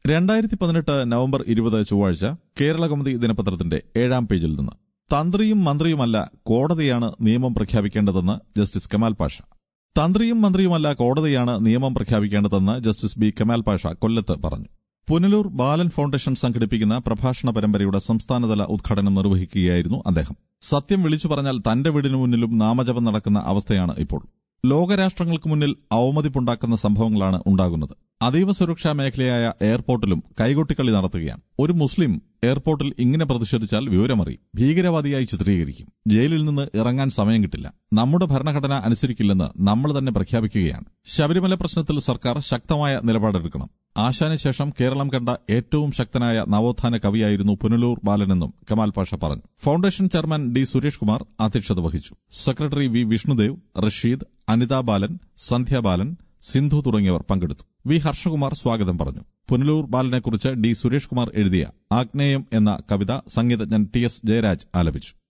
രണ്ടായിരത്തി പതിനെട്ട് നവംബർ ഇരുപത് ചൊവ്വാഴ്ച കേരള കൗമുദി ദിനപത്രത്തിന്റെ ഏഴാം പേജിൽ നിന്ന് തന്ത്രിയും മന്ത്രിയുമല്ല കോടതിയാണ് നിയമം പ്രഖ്യാപിക്കേണ്ടതെന്ന് ജസ്റ്റിസ് കമാൽ പാഷ തന്ത്രിയും മന്ത്രിയുമല്ല കോടതിയാണ് നിയമം പ്രഖ്യാപിക്കേണ്ടതെന്ന് ജസ്റ്റിസ് ബി കമാൽ പാഷ കൊല്ലത്ത് പറഞ്ഞു പുനലൂർ ബാലൻ ഫൗണ്ടേഷൻ സംഘടിപ്പിക്കുന്ന പ്രഭാഷണ പരമ്പരയുടെ സംസ്ഥാനതല ഉദ്ഘാടനം നിർവഹിക്കുകയായിരുന്നു അദ്ദേഹം സത്യം വിളിച്ചു പറഞ്ഞാൽ തന്റെ വീടിനു മുന്നിലും നാമജപം നടക്കുന്ന അവസ്ഥയാണ് ഇപ്പോൾ ലോകരാഷ്ട്രങ്ങൾക്ക് മുന്നിൽ അവമതിപ്പുണ്ടാക്കുന്ന സംഭവങ്ങളാണ് ഉണ്ടാകുന്നത് അതീവ സുരക്ഷാ മേഖലയായ എയർപോർട്ടിലും കൈകൊട്ടിക്കളി നടത്തുകയാണ് ഒരു മുസ്ലിം എയർപോർട്ടിൽ ഇങ്ങനെ പ്രതിഷേധിച്ചാൽ വിവരമറി ഭീകരവാദിയായി ചിത്രീകരിക്കും ജയിലിൽ നിന്ന് ഇറങ്ങാൻ സമയം കിട്ടില്ല നമ്മുടെ ഭരണഘടന അനുസരിക്കില്ലെന്ന് നമ്മൾ തന്നെ പ്രഖ്യാപിക്കുകയാണ് ശബരിമല പ്രശ്നത്തിൽ സർക്കാർ ശക്തമായ നിലപാടെടുക്കണം ആശാന് ശേഷം കേരളം കണ്ട ഏറ്റവും ശക്തനായ നവോത്ഥാന കവിയായിരുന്നു പുനലൂർ ബാലനെന്നും കമാൽ പാഷ പറഞ്ഞു foundation chairman D Suresh Kumar അധ്യക്ഷത വഹിച്ചു സെക്രട്ടറി വി വിഷ്ണുദേവ് റഷീദ് അനിതാ ബാലൻ സന്ധ്യ ബാലൻ സിന്ധു തുടങ്ങിയവർ പങ്കെടുത്തു വി ഹർഷകുമാർ സ്വാഗതം പറഞ്ഞു പുനലൂർ ബാലനെക്കുറിച്ച് ഡി സുരേഷ് കുമാർ എഴുതിയ ആഗ്നേയം എന്ന കവിത സംഗീതജ്ഞൻ ടി എസ് ജയരാജ് ആലപിച്ചു